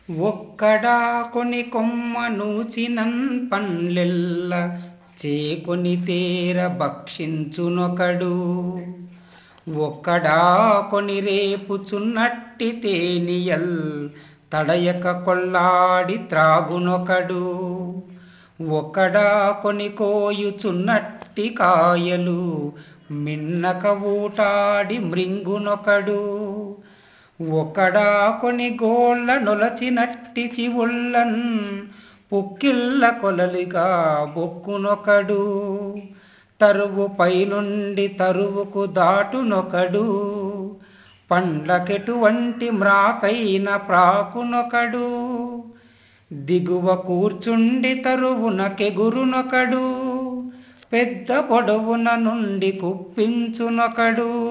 ఒక్కడా కొని కొమ్మ నూచినన్ పండ్లెల్ల చేకొని తేర భక్షించునొకడు ఒక్కడా కొని రేపుచున్నట్టి తేనియల్ తడయక కొల్లాడి త్రాగునొకడు ఒక్కడా కొని కోయుచున్నట్టి కాయలు మిన్నక ఊటాడి మృంగునొకడు ఒకడా కొని గోళ్ళ నొలచినట్టి చివుళ్ళన్ పుక్కిళ్ళ కొలలిగా బొక్కునొకడు తరువు పైనుండి తరువుకు దాటునొకడు పండ్లకెటువంటి మ్రాకైన ప్రాకునొకడు దిగువ కూర్చుండి తరువున కెగురునొకడు పెద్ద పొడవున నుండి కుప్పించునొకడు